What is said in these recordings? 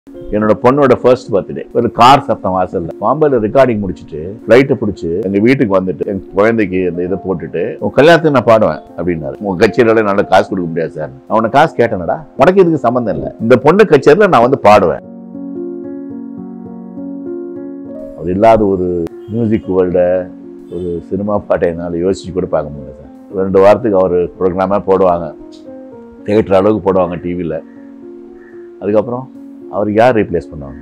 என்னோட பொண்ணோட first birthday ஒரு கார் சத்தம் வாசல்ல பாம்பேல ரெக்கார்டிங் முடிச்சுட்டு ஃப்ளைட்டை பிடிச்சி எங்க வீட்டுக்கு வந்துட்டு என் குழந்தைக்கு இந்த இதை போட்டுட்டு உன் கல்யாணத்துக்கு நான் பாடுவேன் அப்படின்னாரு உங்க கச்சேரியில நல்ல காசு கொடுக்க முடியாது சார் அவனை காசு கேட்டேனடா உனக்கு இதுக்கு சம்மந்தம் இல்லை இந்த பொண்ணு கச்சேரியில நான் வந்து பாடுவேன் அவர் இல்லாத ஒரு மியூசிக் வேர்ல்ட ஒரு சினிமா பாட்டை என்னால் யோசிச்சு கூட பார்க்க முடியல சார் ரெண்டு வாரத்துக்கு அவர் ப்ரோக்ராமாக போடுவாங்க தியேட்டர் அளவுக்கு போடுவாங்க டிவியில் அதுக்கப்புறம் அவருக்கு யார் ரீப்ளேஸ் பண்ணுவாங்க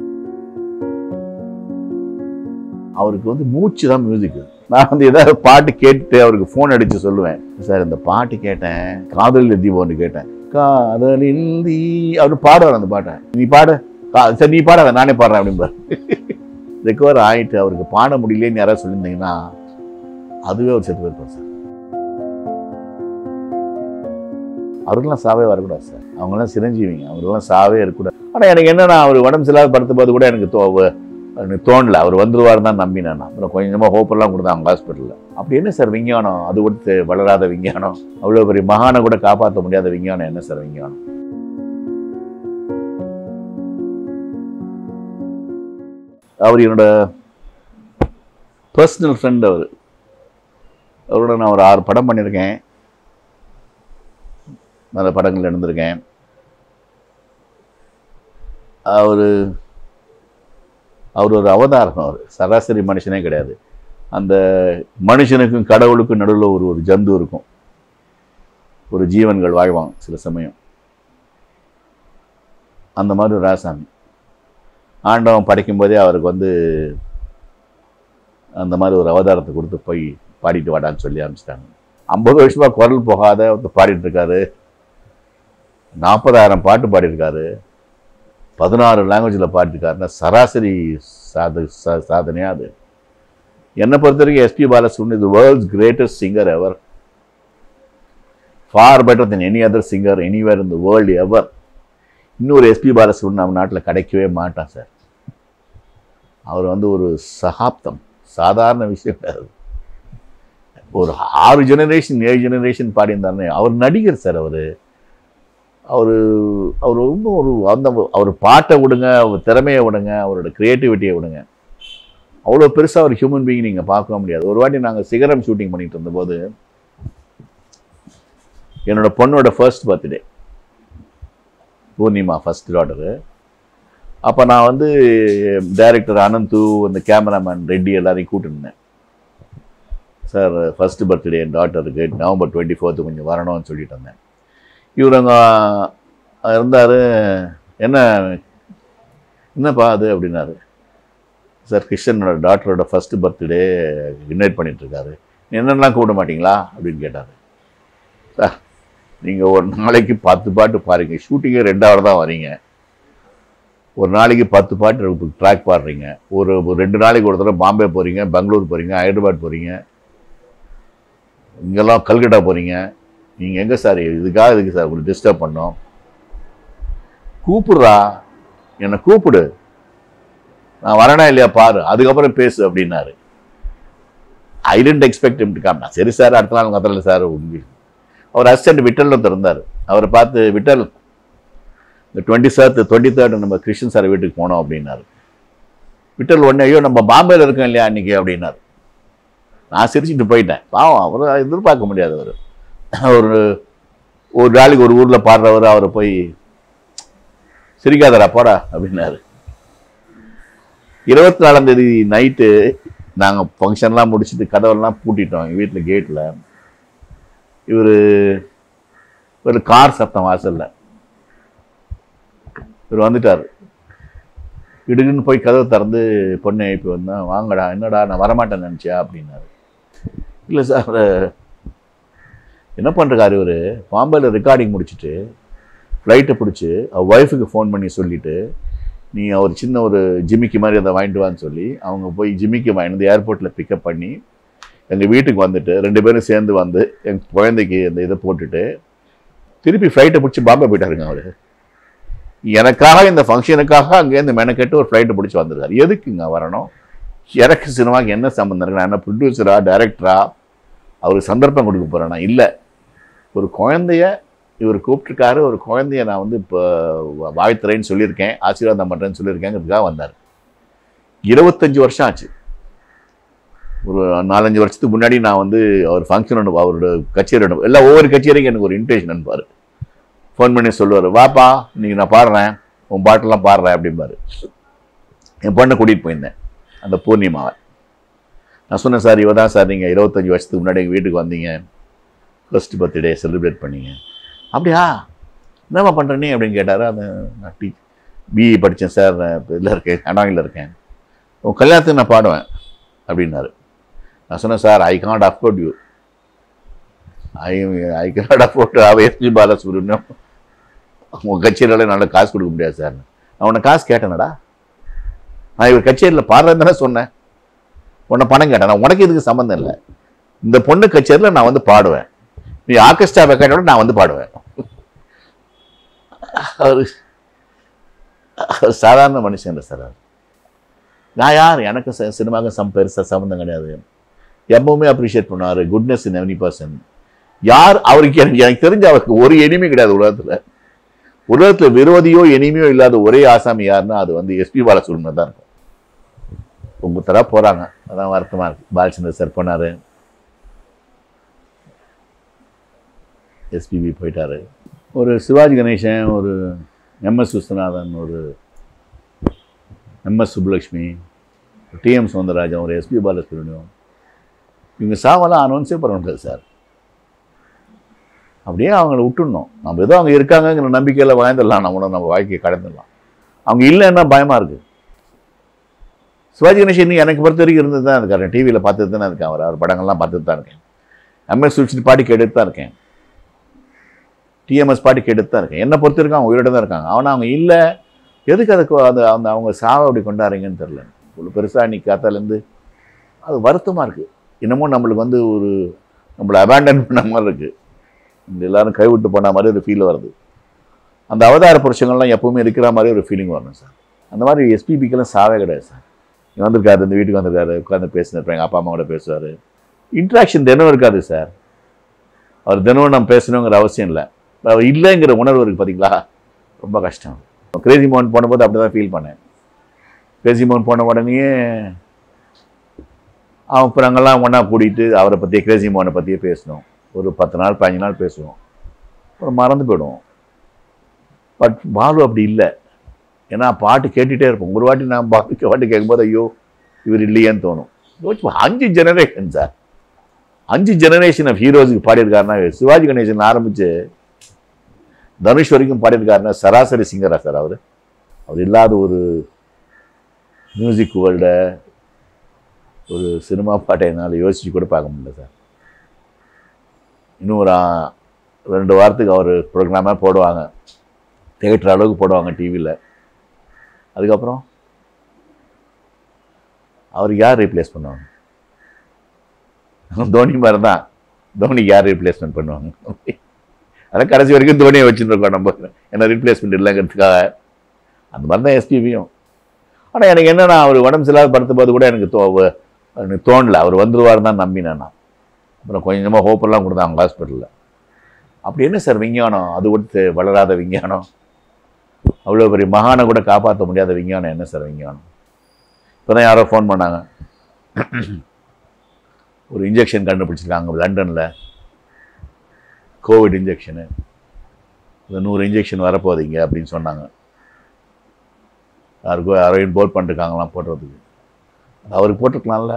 அவருக்கு வந்து மூச்சு தான் மியூசிக் நான் வந்து ஏதாவது பாட்டு கேட்டுட்டு அவருக்கு ஃபோன் அடித்து சொல்லுவேன் சார் இந்த பாட்டு கேட்டேன் காதலில் தீபம்னு கேட்டேன் காதலில் தீ அவர் பாடுவார் அந்த பாட்டை நீ பாடு கா- சரி நீ பாடாத நானே பாடுறேன் அப்படிம்பார் ரெக்கவர் ஆகிட்டு அவருக்கு பாட முடியலன்னு யாராவது சொல்லியிருந்தீங்கன்னா அதுவே ஒரு செத்து போயிருப்பார் சார் அவருக்கெல்லாம் சாவே வரக்கூடாது சார் அவங்கெல்லாம் சிரஞ்சீவிங்க அவங்கெல்லாம் சாவே இருக்கக்கூடாது ஆனால் எனக்கு என்னன்னா அவர் உடம்பு சரியில்லாத படுத்த போது கூட எனக்கு தோ எனக்கு தோணல அவர் வந்துருவார் தான் நம்பினேன் நான் அப்புறம் கொஞ்சமாக ஹோப்பெல்லாம் கொடுத்தாங்க ஹாஸ்பிட்டலில் அப்படி என்ன சார் விஞ்ஞானம் அது கொடுத்து வளராத விஞ்ஞானம் அவ்வளோ பெரிய மகானை கூட காப்பாற்ற முடியாத விஞ்ஞானம் என்ன சார் விஞ்ஞானம் அவர் என்னோட பர்சனல் ஃப்ரெண்ட் அவர் அவரோட நான் ஒரு ஆறு படம் பண்ணியிருக்கேன் நல்ல படங்கள் எடுந்திருக்கேன் அவர் அவர் ஒரு அவதாரம் அவர் சராசரி மனுஷனே கிடையாது அந்த மனுஷனுக்கும் கடவுளுக்கும் நடுவில் ஒரு ஒரு ஜந்து இருக்கும் ஒரு ஜீவன்கள் வாழ்வாங்க சில சமயம் அந்த மாதிரி ஒரு ராசாமி ஆண்டவன் படைக்கும் போதே அவருக்கு வந்து அந்த மாதிரி ஒரு அவதாரத்தை கொடுத்து போய் பாடிட்டு வாடான்னு சொல்லி அனுப்பிச்சிட்டாங்க ஐம்பது வருஷமா குரல் போகாத ஒருத்தர் பாடிட்டு இருக்காரு நாற்பதாயிரம் பாட்டு பாடியிருக்காரு பதினாறு லாங்குவேஜில் பாடிருக்காருன்னா சராசரி சாத சா- சாதனையா அது என்னை பொறுத்த வரைக்கும் எஸ்பி பாலசுப்ரமணியம் இது world's greatest singer ever far better than any other singer anywhere in the world ever இன்னொரு எஸ்பி பாலசுப்ரமணியம் நம்ம நாட்டில் கிடைக்கவே மாட்டான் சார் அவர் வந்து ஒரு சகாப்தம் சாதாரண விஷயம் கிடையாது ஒரு ஆறு ஜெனரேஷன் ஏழு ஜெனரேஷன் பாடியிருந்தாருன்னு அவர் நடிகர் சார் அவர் அவர் அவர் இன்னும் ஒரு அந்த அவர் பாட்டை விடுங்க அவர் திறமையை விடுங்க அவரோட க்ரியேட்டிவிட்டியை விடுங்க அவ்வளோ பெருசாக ஒரு ஹியூமன் பீயிங் நீங்கள் பார்க்க முடியாது ஒரு வாட்டி நாங்கள் சிகரம் ஷூட்டிங் பண்ணிட்டு இருந்தபோது என்னோட பொண்ணோட first birthday Poornima first daughter அப்போ நான் வந்து டைரக்டர் அனந்து அந்த கேமராமேன் ரெட்டி எல்லாரையும் கூட்டிருந்தேன் சார் ஃபர்ஸ்ட் பர்த்டே என் டாட்டருக்கு நவம்பர் டுவெண்ட்டி ஃபோர்த்து கொஞ்சம் வரணும்னு சொல்லிட்டு இருந்தேன் இவர் அங்கே இருந்தார் என்ன என்னப்பா அது அப்படின்னாரு சார் கிருஷ்ணனோட டாக்டரோட ஃபர்ஸ்ட் பர்த்டே இன்வைட் பண்ணிட்டுருக்காரு என்னென்னலாம் கூப்பிட மாட்டீங்களா அப்படின்னு கேட்டார் சார் நீங்கள் ஒரு நாளைக்கு பத்து பாட்டு பாருங்க ஷூட்டிங்கே ரெண்டாவது தான் வரீங்க ஒரு நாளைக்கு பத்து பாட்டு ட்ராக் பாடுறீங்க ஒரு ஒரு ரெண்டு நாளைக்கு ஒரு தடவை பாம்பே போகிறீங்க பெங்களூர் போகிறீங்க ஹைதராபாத் போகிறீங்க இங்கெல்லாம் கல்கட்டா போகிறீங்க நீங்கள் எங்கே சார் இதுக்காக இதுக்கு சார் உங்களுக்கு டிஸ்டர்ப் பண்ணோம் கூப்பிடுறா என்னை கூப்பிடு நான் வரேனா இல்லையா பாரு அதுக்கப்புறம் பேசு அப்படின்னாரு I didn't expect to come நான் சரி சார் அடுத்த நாள் கத்தல சார் உங்களுக்கு அவர் அசிஸ்டன்ட் விட்டல் இருந்தார் அவரை பார்த்து விட்டல் இந்த டுவெண்ட்டி தேர்ட் டுவெண்ட்டி தேர்ட் நம்ம கிருஷ்ணன் சார் வீட்டுக்கு போனோம் அப்படின்னாரு விட்டல் உடனே ஐயோ நம்ம பாம்பேல இருக்கோம் இல்லையா அன்னைக்கு அப்படின்னாரு நான் சிரிச்சுட்டு போயிட்டேன் பாவம் அவர் எதிர்பார்க்க முடியாது அவர் ஒரு ஒரு நாளைக்கு ஒரு ஊரில் பாடுறவர் அவரை போய் சிரிக்காதடா போடா அப்படின்னாரு இருபத்தி நாலாம் தேதி நைட்டு நாங்கள் ஃபங்க்ஷன்லாம் முடிச்சுட்டு கதவெல்லாம் பூட்டிட்டோம் எங்கள் வீட்டில் கேட்டில் இவர் ஒரு கார் சத்தம் வாசல்ல இவர் வந்துட்டார் இடுக்குன்னு போய் கதவை திறந்து பொண்ணை எழுப்பி வந்தேன் வாங்கடா என்னடா நான் வரமாட்டேன்னு நினச்சியா அப்படின்னாரு இல்லை சார் என்ன பண்ணுறாரு இவர் பாம்பேல ரெக்கார்டிங் முடிச்சுட்டு ஃப்ளைட்டை பிடிச்சி அவர் ஒய்ஃபுக்கு ஃபோன் பண்ணி சொல்லிவிட்டு நீ அவர் சின்ன ஒரு ஜிமிக்கி மாதிரி அதை வாங்கிட்டு வான்னு சொல்லி அவங்க போய் ஜிமிக்கி வாங்கிட்டு வந்து ஏர்போர்ட்டில் பிக்கப் பண்ணி எங்கள் வீட்டுக்கு வந்துட்டு ரெண்டு பேரும் சேர்ந்து வந்து என் குழந்தைக்கு இந்த இதை போட்டுட்டு திருப்பி ஃப்ளைட்டை பிடிச்சி பாம்பே போயிட்டாருங்க அவர் எனக்காக இந்த ஃபங்க்ஷனுக்காக அங்கேருந்து மெனக்கெட்டு ஒரு ஃப்ளைட்டை பிடிச்சி வந்திருக்காரு எதுக்குங்க வரணும் எனக்கு சினிமாவுக்கு என்ன சம்மந்தம் இருக்கு நான் என்ன ப்ரொடியூசரா டைரக்டரா அவருக்கு சந்தர்ப்பம் கொடுக்க போகிறேன்னா இல்லை ஒரு குழந்தைய இவர் கூப்பிட்டுருக்காரு ஒரு குழந்தைய நான் வந்து இப்போ வாழ்த்துறேன்னு சொல்லியிருக்கேன் ஆசீர்வாதம் பண்ணுறேன்னு சொல்லியிருக்கேங்கிறதுக்காக வந்தார் இருபத்தஞ்சு வருஷம் ஆச்சு ஒரு நாலஞ்சு வருஷத்துக்கு முன்னாடி நான் வந்து அவர் ஃபங்க்ஷன் ஒன்று அவரோட கச்சேரி ஒன்று எல்லாம் ஒவ்வொரு கச்சேரிக்கும் எனக்கு ஒரு இன்விடேஷன் அனுப்பார் ஃபோன் பண்ணி சொல்லுவார் வாப்பா இன்னைக்கு நான் பாடுறேன் உன் பாட்டெல்லாம் பாடுறேன் அப்படிம்பாரு என் பொண்ணை கூட்டிகிட்டு போயிருந்தேன் அந்த பூர்ணிமாவை நான் சொன்னேன் சார் இவ தான் சார் நீங்கள் இருபத்தஞ்சி வருஷத்துக்கு முன்னாடி எங்கள் வீட்டுக்கு வந்தீங்க ஃபர்ஸ்ட் பர்த்டே செலிப்ரேட் பண்ணீங்க அப்படியா என்னம்மா பண்ணுற நீ அப்படின்னு கேட்டார் அந்த நான் டீ பிஇ படித்தேன் சார் இதில் இருக்கேன் அடாங்கில் இருக்கேன் உன் கல்யாணத்துக்கு நான் பாடுவேன் அப்படின்னாரு நான் சொன்னேன் sir I can't afford you I I can't afford அவ எஸ்பி பாலசுப்ரமணியம் உங்கள் கச்சேரியில் என்னால் காசு கொடுக்க முடியாது சார் நான் உன்னை காசு கேட்டேனடா நான் இவர் கச்சேரியில் பாடுறேன்னு தானே சொன்னேன் உன்னை பணம் கேட்டேன் நான் உனக்கு இதுக்கு சம்மந்தம் இல்லை இந்த பொண்ணு கச்சேரியில் நான் வந்து பாடுவேன் நீ ஆர்கெஸ்ட்ரா வைக்காட்டோட நான் வந்து பாடுவேன் அவர் அவர் சாதாரண மனுஷன் இல்லை சார் அவர் நான் யார் எனக்கு ச- சினிமாவுக்கு சம் பெருசாக சம்மந்தம் கிடையாது எப்பவுமே அப்ரிஷியேட் பண்ணுவார் குட்னஸ் இன் எவனி பர்சன் யார் அவருக்கு எனக்கு எனக்கு தெரிஞ்ச அவருக்கு ஒரு எனிமே கிடையாது உலகத்தில் உலகத்தில் விரோதியோ எனிமையோ இல்லாத ஒரே ஆசாமி யாருன்னா அது வந்து எஸ்பி பாலசுப்ரமணியம் தான் இருக்கும் உங்க தர போகிறாங்க அதான் வருத்தமாக இருக்கு பாலச்சந்தர் சார் போனார் எஸ்பிபி போயிட்டாரு ஒரு சிவாஜி கணேசன் ஒரு எம்எஸ் விஸ்வநாதன் ஒரு எம்எஸ் சுப்புலக்ஷ்மி டிஎம் சௌந்தரராஜன் ஒரு எஸ்பி பாலசுப்ரமணியம் இவங்க சாவெல்லாம் அனௌன்ஸே பண்ண முடியாது சார் அப்படியே அவங்கள விட்டுடணும் நம்ம ஏதோ அவங்க இருக்காங்கங்கிற நம்பிக்கையில் வாழ்ந்துடலாம் நம்மளும் நம்ம வாழ்க்கையை கடந்துடலாம் அவங்க இல்லைன்னா பயமாக இருக்குது சிவாஜி கணேசன் இன்னும் எனக்கு பொறுத்த வரைக்கும் இருந்தது தான் இருக்காரு டிவியில் பார்த்துட்டு தானே இருக்கேன் அவர் அவர் படங்கள்லாம் பார்த்துட்டு தான் இருக்கேன் எம்எஸ் சுவிட்சிட்டு பாட்டு கேட்டுட்டு தான் இருக்கேன் டிஎம்எஸ் பாட்டு கேட்டுட்டு தான் இருக்கேன் என்னை பொறுத்த வரைக்கும் அவங்க உயிரோட தான் இருக்காங்க ஆனால் அவங்க இல்லை எதுக்கு அதுக்கு அது அந்த அவங்க சாவை அப்படி கொண்டாடுறீங்கன்னு தெரில இவ்வளோ பெருசாக இன்னைக்கு காத்தாலேருந்து அது வருத்தமாக இருக்குது இன்னமும் நம்மளுக்கு வந்து ஒரு நம்மளை அபேண்டன் பண்ண மாதிரி இருக்குது இந்த எல்லாரும் கைவிட்டு போன மாதிரி ஒரு ஃபீல் வருது அந்த அவதார புருஷங்கள்லாம் எப்பவுமே இருக்கிற மாதிரி ஒரு ஃபீலிங் வரணும் சார் அந்த மாதிரி எஸ்பிபிக்கெல்லாம் சாவே கிடையாது சார் இங்க வந்திருக்காரு இந்த வீட்டுக்கு வந்திருக்காரு உட்காந்து பேசினிருப்பேன் எங்கள் அப்பா அம்மா கூட பேசுவார் இன்ட்ராக்ஷன் தினம் இருக்காது சார் அவர் தினமும் நம்ம பேசணுங்கிற அவசியம் இல்லை அவர் இல்லைங்கிற உணர்வு இருக்குது பார்த்தீங்களா ரொம்ப கஷ்டம் கிரேசி மோகன் போனபோது அப்படி தான் ஃபீல் பண்ணேன் கிரேசி மோகன் போன உடனேயே அவன் அப்புறம் அங்கெல்லாம் ஒன்றா கூட்டிகிட்டு அவரை பற்றியே கிரேசி மோகனை பற்றியே பேசணும் ஒரு பத்து நாள் பதினஞ்சு நாள் பேசுவோம் அப்புறம் மறந்து போயிடுவோம் பட் பாலு அப்படி இல்லை ஏன்னா பாட்டு கேட்டுகிட்டே இருப்போம் ஒரு வாட்டி நான் பாட்டு பாட்டு கேட்கும்போது ஐயோ இவர் இல்லையேன்னு தோணும் யோசிச்சு அஞ்சு ஜெனரேஷன் சார் அஞ்சு ஜெனரேஷன் ஆஃப் ஹீரோஸுக்கு பாடியிருக்காருன்னா சிவாஜி கணேசன் ஆரம்பித்து தனுஷ் வரைக்கும் பாடியிருக்காருன்னா சராசரி சிங்கரா சார் அவர் அவர் இல்லாத ஒரு மியூசிக் வேர்ல்டை ஒரு சினிமா பாட்டை என்னால் யோசிச்சு கூட பார்க்க முடியல சார் இன்னும் ஒரு ஆ- ரெண்டு வாரத்துக்கு அவர் ப்ரோக்ராமாக போடுவாங்க தியேட்டர் அளவுக்கு போடுவாங்க டிவியில் அதுக்கப்புறம் அவருக்கு யார் ரீப்ளேஸ் பண்ணுவாங்க தோனி மாதிரி தான் தோனிக்கு யார் ரீப்ளேஸ்மெண்ட் பண்ணுவாங்க அதான் கடைசி வரைக்கும் தோனியை வச்சுருக்கோம் நம்ம என்ன ரீப்ளேஸ்மெண்ட் இல்லைங்கிறதுக்காக அந்த மாதிரி தான் எஸ்பிபியும் ஆனால் எனக்கு என்னன்னா அவர் உடம்பு சரியில்லாத படுத்தும்போது கூட எனக்கு தோ வ- எனக்கு தோணல அவர் வந்துருவார் தான் நம்பினேன் நான் அப்புறம் கொஞ்சமாக ஹோப்பெல்லாம் கொடுத்தாங்க ஹாஸ்பிட்டலில் அப்படி என்ன சார் விஞ்ஞானம் அது கொடுத்து வளராத விஞ்ஞானம் அவ்வளோ பெரிய மகானை கூட காப்பாற்ற முடியாத விஞ்ஞானம் என்ன சார் விஞ்ஞானம் இப்போ தான் யாரோ ஃபோன் பண்ணாங்க ஒரு இன்ஜெக்ஷன் கண்டுபிடிச்சிருக்காங்க லண்டனில் கோவிட் இன்ஜெக்ஷனு இந்த நூறு இன்ஜெக்ஷன் வரப்போகுதுங்க அப்படின்னு சொன்னாங்க யாருக்கோ யாரையும் போல் பண்ணிருக்காங்களாம் போடுறதுக்கு அது அவருக்கு போட்டிருக்கலாம்ல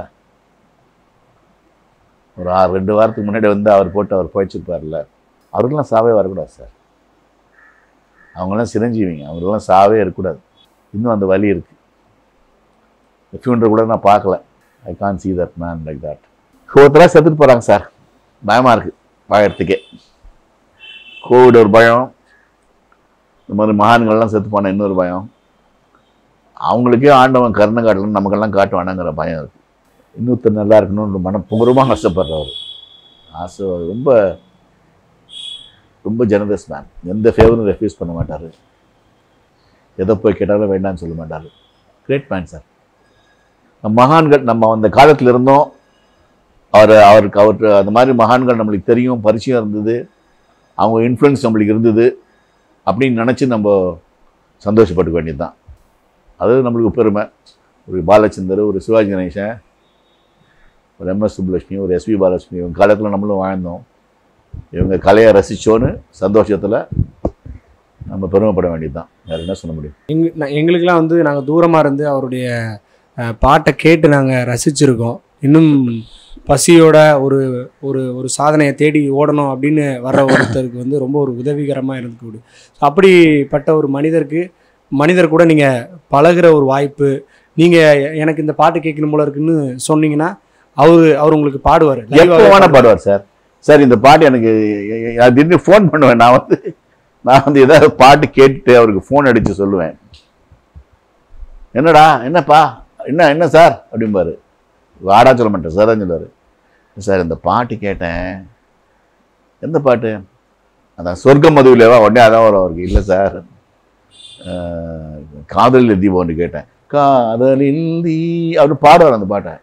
ஒரு ஆறு ரெண்டு வாரத்துக்கு முன்னாடி வந்து அவர் போட்டு அவர் போயிச்சிருப்பார்ல அவருக்கெல்லாம் சாவே வரக்கூடாது சார் அவங்களாம் சிரஞ்சீவிங்க அவங்களுக்கெல்லாம் சாவே இருக்கக்கூடாது இன்னும் அந்த வலி இருக்குது ஃபியூண்டர் கூட நான் பார்க்கல I can't see that man like that ஒருத்தராக செத்துட்டு போகிறாங்க சார் பயமாக இருக்குது வாழறதுக்கே கோவிட் ஒரு பயம் இந்த மாதிரி மகான்கள்லாம் செத்து போன இன்னொரு பயம் அவங்களுக்கே ஆண்டவன் கருணை காட்டலன்னு நமக்கெல்லாம் காட்டுவானாங்கிற பயம் இருக்குது இன்னொருத்தர் நல்லா இருக்கணும்னு மனம் பொங்கரமாக ஆசைப்படுறவர் ஆசை ரொம்ப ரொம்ப ஜெனரஸ் மேன் எந்த ஃபேவரும் ரெஃப்யூஸ் பண்ண மாட்டார் எதை போய் கேட்டாலும் வேண்டாம்னு சொல்ல மாட்டார் கிரேட் மேன் சார் நம்ம மகான்கள் நம்ம அந்த காலத்தில் இருந்தோம் அவர் அவருக்கு அவருக்கு அந்த மாதிரி மகான்கள் நம்மளுக்கு தெரியும் பரிச்சயம் இருந்தது அவங்க இன்ஃப்ளூயன்ஸ் நம்மளுக்கு இருந்தது அப்படின்னு நினச்சி நம்ம சந்தோஷப்பட்டுக்க வேண்டியது தான் அது நம்மளுக்கு பெருமை ஒரு பாலச்சந்தர் ஒரு சிவாஜி கணேசன் ஒரு எம்எஸ் சுப்புலட்சுமி ஒரு எஸ்பி பாலலட்சுமி இவங்க காலத்தில் நம்மளும் வாழ்ந்தோம் இவங்க கலையை ரசித்தோன்னு சந்தோஷத்தில் நம்ம பெருமைப்பட வேண்டியது தான் வேறு என்ன சொல்ல முடியும் எங்க நான் எங்களுக்கெல்லாம் வந்து நாங்கள் தூரமாக இருந்து அவருடைய அஹ், பாட்டை கேட்டு நாங்கள் ரசிச்சிருக்கோம் இன்னும் பசியோட ஒரு ஒரு ஒரு சாதனையை தேடி ஓடணும் அப்படின்னு வர்ற ஒருத்தருக்கு வந்து ரொம்ப ஒரு உதவிகரமாக இருந்துக்கூடு அப்படிப்பட்ட ஒரு மனிதருக்கு மனிதர் கூட நீங்கள் பழகுற ஒரு வாய்ப்பு நீங்கள் எனக்கு இந்த பாட்டு கேட்கணும் போல இருக்குன்னு சொன்னீங்கன்னா அவர் அவர் உங்களுக்கு பாடுவார் எப்போ வேணா பாடுவார் சார் சார் இந்த பாட்டு எனக்கு அது திடீர்னு ஃபோன் பண்ணுவேன் நான் வந்து நான் வந்து ஏதாவது பாட்டு கேட்டுட்டு அவருக்கு ஃபோன் அடித்து சொல்லுவேன் என்னடா என்னப்பா என்ன என்ன சார் அப்படிம்பாரு வாடா சொல்ல மாட்டேன் சார் தான் சொல்லுவார் சார் இந்த பாட்டு கேட்டேன் எந்த பாட்டு அதான் சொர்க்கம் மதுவிலேவா உடனே அதான் வரும் அவருக்கு இல்லை சார் அஹ், காதலில் தீபம் ஒன்று கேட்டேன் காதலில் தீ அப்படின்னு பாடுவார் அந்த பாட்டை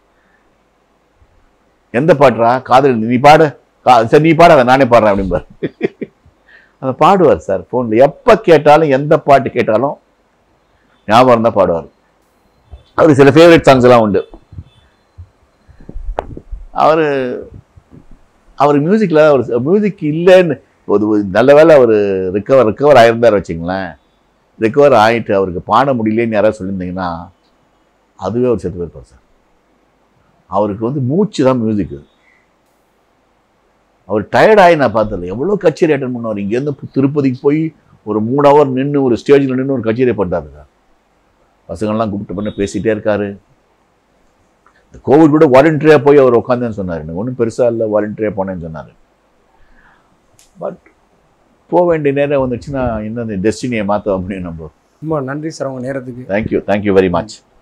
எந்த பாட்டுறா காதல் நீ பாடு கா- சரி நீ பாடாத நானே பாடுறேன் அப்படிம்பார் அதை பாடுவார் சார் ஃபோனில் எப்போ கேட்டாலும் எந்த பாட்டு கேட்டாலும் ஞாபகம் இருந்தால் பாடுவார் அவருக்கு சில ஃபேவரட் சாங்ஸ் எல்லாம் உண்டு அவர் அவர் மியூசிக்கில் அவர் மியூசிக் இல்லைன்னு ஒரு ஒரு நல்ல வேளை அவர் ரிக்கவர் ரிக்கவர் ஆயிருந்தார் வச்சுங்களேன் ரிக்கவர் ஆகிட்டு அவருக்கு பாட முடியலன்னு யாராவது சொல்லியிருந்தீங்கன்னா அதுவே அவர் செத்து போயிருப்பார் சார் அவருக்கு வந்து மூச்சு தான் மியூசிக் அவர் டயர்டாகி நான் பார்த்ததில்ல எவ்வளோ கச்சேரி அட்டன் பண்ணுவார் இங்கேருந்து திருப்பதிக்கு போய் ஒரு மூணு ஹவர் நின்று ஒரு ஸ்டேஜில் நின்று ஒரு கச்சேரி பண்ணாரு சார் பசங்கள்லாம் கூப்பிட்டு பண்ண பேசிகிட்டே இருக்காரு இந்த கோவிட் கூட வாலண்டியராக போய் அவர் உட்காந்தேன்னு சொன்னார் எனக்கு ஒன்றும் பெருசாக இல்லை வாலண்டியராக போனேன்னு சொன்னார் பட் போக வேண்டிய நேரம் வந்துச்சுன்னா இன்னும் டெஸ்டினியை மாற்ற அப்படின்னு நம்ம ரொம்ப நன்றி சார் உங்கள் நேரத்துக்கு தேங்க்யூ தேங்க்யூ வெரி மச்